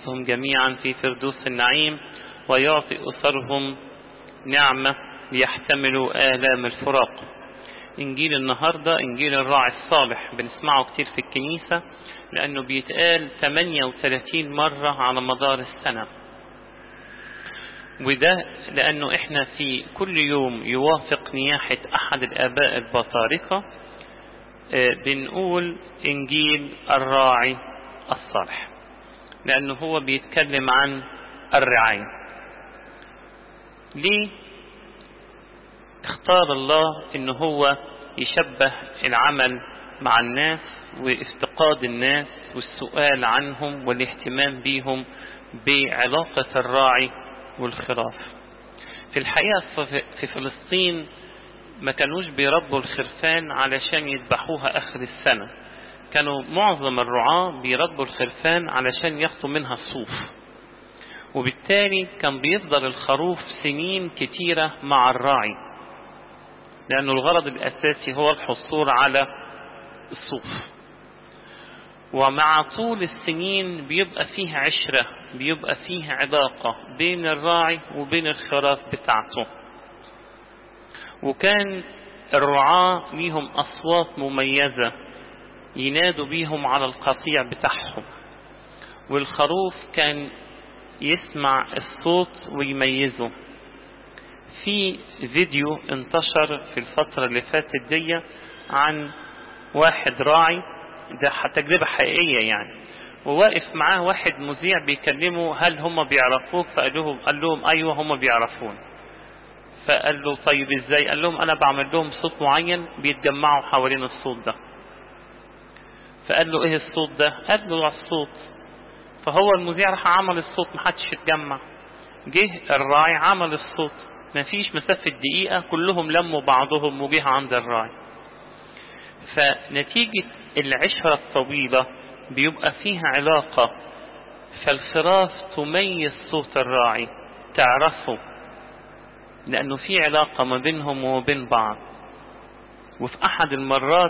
يجلسهم جميعا في فردوس النعيم ويعطي أسرهم نعمة ليحتملوا آلام الفراق إنجيل النهاردة إنجيل الراعي الصالح بنسمعه كتير في الكنيسة لأنه بيتقال 38 مرة على مدار السنة وده لأنه إحنا في كل يوم يوافق نياحة أحد الآباء البطاركة بنقول إنجيل الراعي الصالح لأنه هو بيتكلم عن الرعاية ليه اختار الله انه هو يشبه العمل مع الناس وافتقاد الناس والسؤال عنهم والاهتمام بيهم بعلاقة الراعي والخراف في الحقيقة في فلسطين ما كانوش بيربوا الخرفان علشان يذبحوها آخر السنة كانوا معظم الرعاة بيربوا الخرفان علشان ياخدوا منها الصوف وبالتالي كان بيفضل الخروف سنين كتيرة مع الراعي لأنه الغرض الأساسي هو الحصول على الصوف ومع طول السنين بيبقى فيه عشرة بيبقى فيه علاقة بين الراعي وبين الخراف بتاعته وكان الرعاة ليهم أصوات مميزة ينادوا بيهم على القطيع بتاعهم والخروف كان يسمع الصوت ويميزه في فيديو انتشر في الفترة اللي فاتت دي عن واحد راعي ده تجربة حقيقية يعني وواقف معاه واحد مذيع بيكلمه هل هم بيعرفوك فقال لهم قال لهم ايوه هم بيعرفون فقال له طيب ازاي قال لهم انا بعمل لهم صوت معين بيتجمعوا حوالين الصوت ده فقال له ايه الصوت ده قال له الصوت فهو المذيع راح عمل الصوت محدش اتجمع جه الراعي عمل الصوت مفيش مسافة دقيقة كلهم لموا بعضهم وجه عند الراعي فنتيجة العشرة الطويلة بيبقى فيها علاقة فالخراف تميز صوت الراعي تعرفه لأنه في علاقة ما بينهم وبين بعض وفي أحد المرات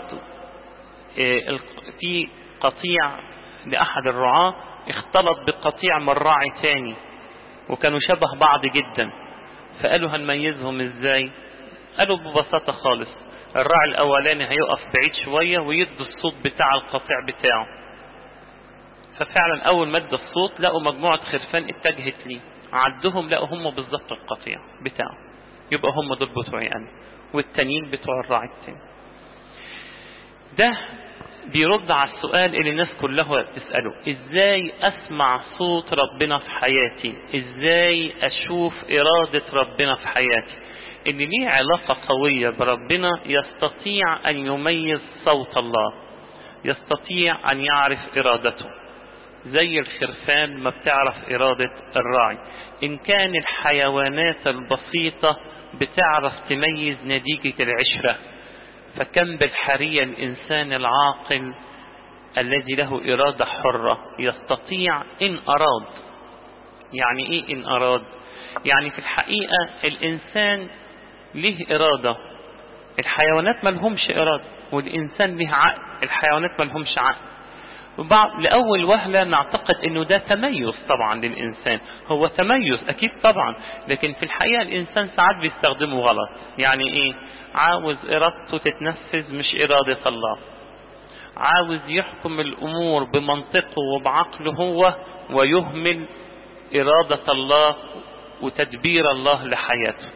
في قطيع لأحد الرعاة اختلط بقطيع من راعي تاني وكانوا شبه بعض جدا فقالوا هنميزهم ازاي قالوا ببساطة خالص الراعي الاولاني هيقف بعيد شوية ويدوا الصوت بتاع القطيع بتاعه ففعلا اول ما ادى الصوت لقوا مجموعة خرفان اتجهت ليه عدهم لقوا هم بالظبط القطيع بتاعه يبقى هم دول بتوعي انا والتانيين بتوع الراعي التاني ده بيرد على السؤال اللي الناس كلها تسأله ازاي اسمع صوت ربنا في حياتي ازاي اشوف ارادة ربنا في حياتي اللي ليه علاقة قوية بربنا يستطيع ان يميز صوت الله يستطيع ان يعرف ارادته زي الخرفان ما بتعرف ارادة الراعي ان كان الحيوانات البسيطة بتعرف تميز نتيجة العشرة فكم بالحري الإنسان العاقل الذي له إرادة حرة يستطيع إن أراد يعني إيه إن أراد يعني في الحقيقة الإنسان له إرادة الحيوانات ملهمش إرادة والإنسان له عقل الحيوانات ملهمش عقل وبعض لأول وهلة نعتقد أنه ده تميز طبعا للإنسان هو تميز أكيد طبعا لكن في الحقيقة الإنسان ساعات بيستخدمه غلط يعني إيه عاوز إرادته تتنفذ مش إرادة الله عاوز يحكم الأمور بمنطقه وبعقله هو ويهمل إرادة الله وتدبير الله لحياته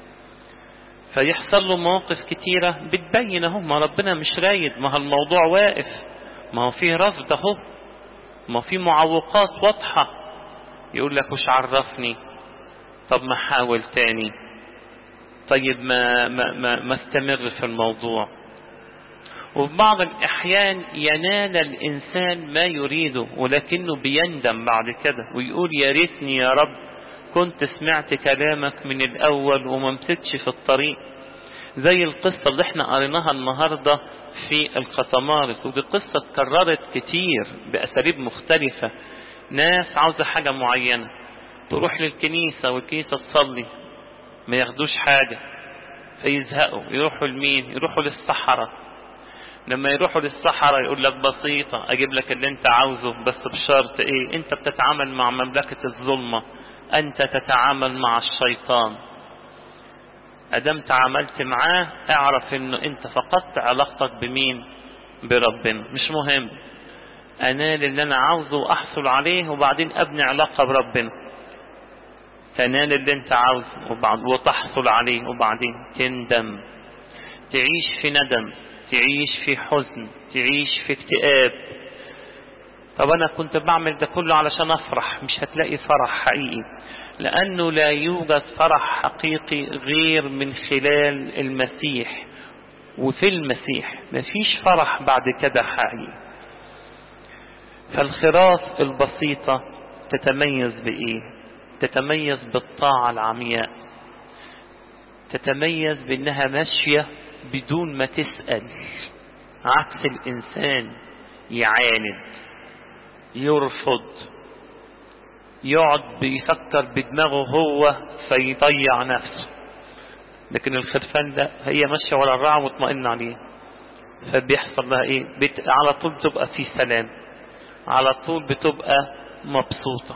فيحصل له مواقف كتيرة بتبين اهو ما ربنا مش رايد ما الموضوع واقف ما هو فيه رفض اهو ما في معوقات واضحة يقول لك وش عرفني طب ما حاول تاني طيب ما, ما, ما, ما استمر في الموضوع وفي بعض الأحيان ينال الإنسان ما يريده ولكنه بيندم بعد كده ويقول يا ريتني يا رب كنت سمعت كلامك من الأول وما مسكتش في الطريق زي القصة اللي احنا قريناها النهاردة في القطمارس ودي قصة اتكررت كتير بأساليب مختلفة ناس عاوزة حاجة معينة تروح للكنيسة والكنيسة تصلي ما ياخدوش حاجة فيزهقوا يروحوا لمين يروحوا للصحراء لما يروحوا للصحراء يقول لك بسيطة اجيب لك اللي انت عاوزه بس بشرط ايه انت بتتعامل مع مملكة الظلمة انت تتعامل مع الشيطان ادام تعاملت معاه اعرف انه انت فقدت علاقتك بمين بربنا مش مهم انال اللي انا عاوزه واحصل عليه وبعدين ابني علاقة بربنا تنال اللي انت عاوزه وبعد وتحصل عليه وبعدين تندم تعيش في ندم تعيش في حزن تعيش في اكتئاب طب انا كنت بعمل ده كله علشان افرح مش هتلاقي فرح حقيقي لانه لا يوجد فرح حقيقي غير من خلال المسيح وفي المسيح مفيش فرح بعد كده حقيقي فالخراف البسيطة تتميز بإيه تتميز بالطاعة العمياء تتميز بأنها ماشية بدون ما تسأل عكس الإنسان يعاند يرفض يقعد بيفكر بدماغه هو فيضيع نفسه لكن الخرفان ده هي ماشية ورا الرعى مطمئنة عليه فبيحصل لها ايه بت... على طول بتبقى في سلام على طول بتبقى مبسوطة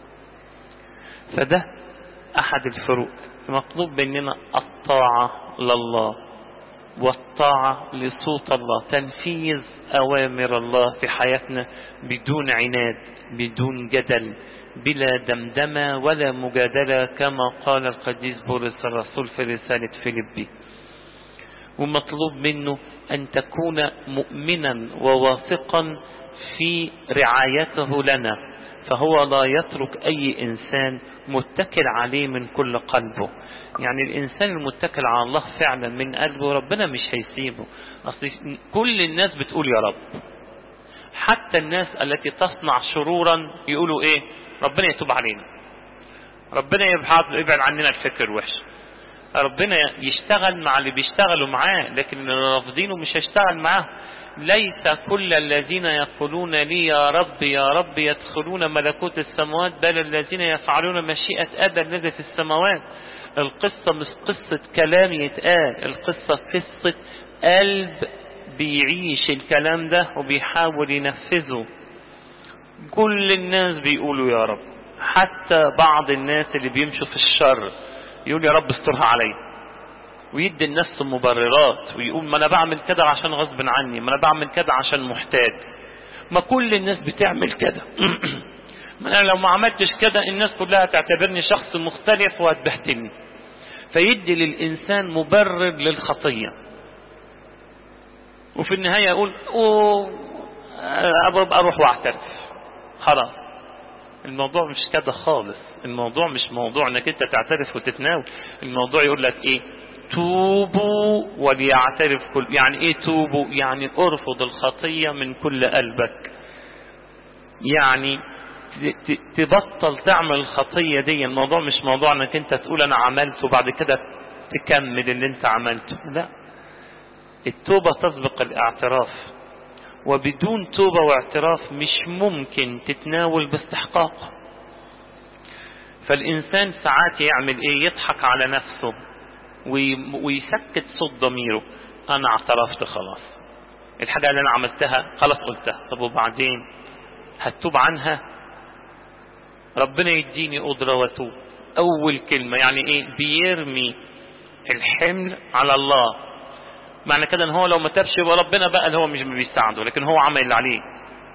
فده احد الفروق مطلوب مننا الطاعة لله والطاعة لصوت الله تنفيذ أوامر الله في حياتنا بدون عناد بدون جدل بلا دمدمة ولا مجادلة كما قال القديس بولس الرسول في رسالة فيليبي ومطلوب منه أن تكون مؤمنا وواثقا في رعايته لنا فهو لا يترك أي إنسان متكل عليه من كل قلبه يعني الإنسان المتكل على الله فعلا من قلبه ربنا مش هيسيبه أصل كل الناس بتقول يا رب حتى الناس التي تصنع شرورا يقولوا إيه ربنا يتوب علينا ربنا يبعد عننا الفكر الوحش ربنا يشتغل مع اللي بيشتغلوا معاه لكن اللي رافضينه مش هيشتغل معاه ليس كل الذين يقولون لي يا رب يا رب يدخلون ملكوت السماوات بل الذين يفعلون مشيئة أبا الذي في السماوات القصة مش قصة كلام يتقال القصة قصة قلب بيعيش الكلام ده وبيحاول ينفذه كل الناس بيقولوا يا رب حتى بعض الناس اللي بيمشوا في الشر يقول يا رب استرها علي ويدي النفس مبررات ويقول ما انا بعمل كده عشان غصب عني ما انا بعمل كده عشان محتاج ما كل الناس بتعمل كده ما انا لو ما عملتش كده الناس كلها تعتبرني شخص مختلف وهتبهتني فيدي للانسان مبرر للخطيه وفي النهايه يقول اوه ابقى اروح واعترف خلاص الموضوع مش كده خالص الموضوع مش موضوع انك انت تعترف وتتناول الموضوع يقول لك ايه توبوا وليعترف كل يعني ايه توبوا يعني ارفض الخطية من كل قلبك يعني تبطل تعمل الخطية دي الموضوع مش موضوع انك انت تقول انا عملت وبعد كده تكمل اللي انت عملته لا التوبة تسبق الاعتراف وبدون توبة واعتراف مش ممكن تتناول باستحقاق فالإنسان ساعات يعمل إيه يضحك على نفسه ويسكت صوت ضميره أنا اعترفت خلاص الحاجة اللي أنا عملتها خلاص قلتها طب وبعدين هتوب عنها ربنا يديني قدرة واتوب أول كلمة يعني إيه بيرمي الحمل على الله معنى كده ان هو لو ما تابش يبقى ربنا بقى اللي هو مش بيساعده لكن هو عمل اللي عليه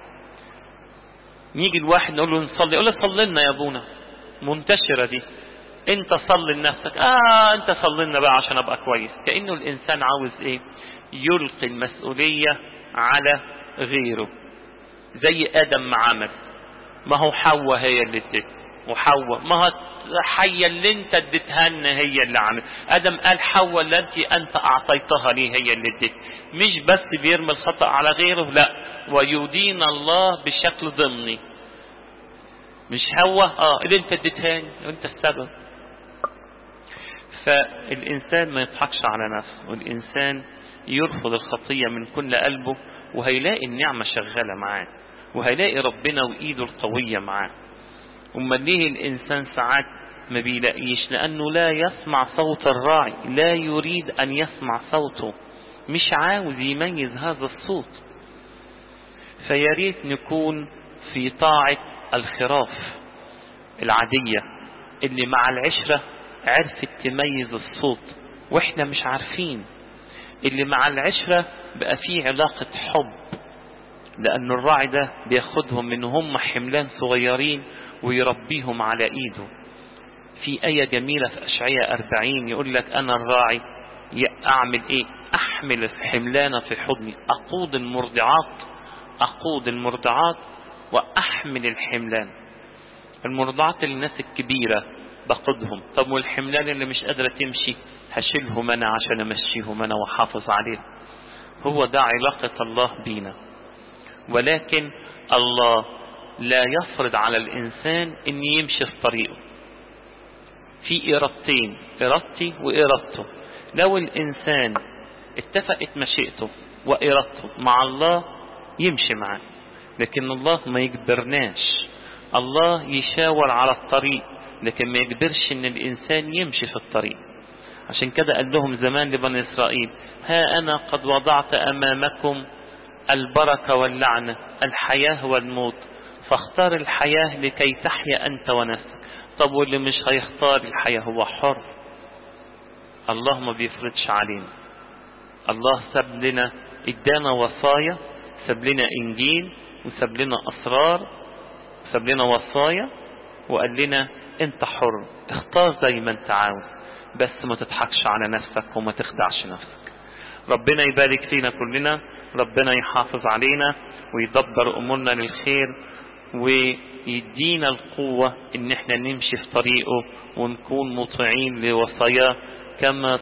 نيجي الواحد نقول له نصلي يقول له صلي لنا يا ابونا منتشره دي انت صلي لنفسك اه انت صلي لنا بقى عشان ابقى كويس كانه الانسان عاوز ايه يلقي المسؤوليه على غيره زي ادم ما عمل ما هو حواء هي اللي ادت وحواء ما هو حية اللي انت اديتها لنا هي اللي عملت ادم قال حواء التي انت اعطيتها لي هي اللي اديت مش بس بيرمي الخطأ على غيره لا ويدين الله بشكل ضمني مش حواء اه اللي انت اديتها لي وانت السبب فالانسان ما يضحكش على نفسه والانسان يرفض الخطية من كل قلبه وهيلاقي النعمة شغالة معاه وهيلاقي ربنا وإيده القوية معاه أمال ليه الإنسان ساعات ما بيلاقيش لأنه لا يسمع صوت الراعي لا يريد أن يسمع صوته مش عاوز يميز هذا الصوت فياريت نكون في طاعة الخراف العادية اللي مع العشرة عرفت تميز الصوت واحنا مش عارفين اللي مع العشرة بقى فيه علاقة حب لأن الراعي ده بياخدهم من هم حملان صغيرين ويربيهم على إيده في آية جميلة في أشعية أربعين يقول لك أنا الراعي أعمل إيه أحمل الحملان في حضني أقود المرضعات أقود المرضعات وأحمل الحملان المرضعات للناس الكبيرة بقودهم طب والحملان اللي مش قادرة تمشي هشيلهم أنا عشان أمشيهم أنا وحافظ عليهم هو ده علاقة الله بينا ولكن الله لا يفرض على الإنسان أن يمشي في طريقه في إرادتين إرادتي وإرادته لو الإنسان اتفقت مشيئته وإرادته مع الله يمشي معاه لكن الله ما يجبرناش الله يشاور على الطريق لكن ما يجبرش ان الانسان يمشي في الطريق عشان كده قال لهم زمان لبني اسرائيل ها انا قد وضعت امامكم البركة واللعنة الحياة والموت فاختار الحياة لكي تحيا انت ونفسك طب واللي مش هيختار الحياة هو حر الله ما بيفرضش علينا الله ساب لنا ادانا وصايا ساب لنا انجيل وساب لنا اسرار ساب لنا وصايا وقال لنا انت حر اختار زي ما انت عاوز بس ما تضحكش على نفسك وما تخدعش نفسك ربنا يبارك فينا كلنا ربنا يحافظ علينا ويدبر امورنا للخير ويدينا القوة ان احنا نمشي في طريقه ونكون مطيعين لوصاياه كما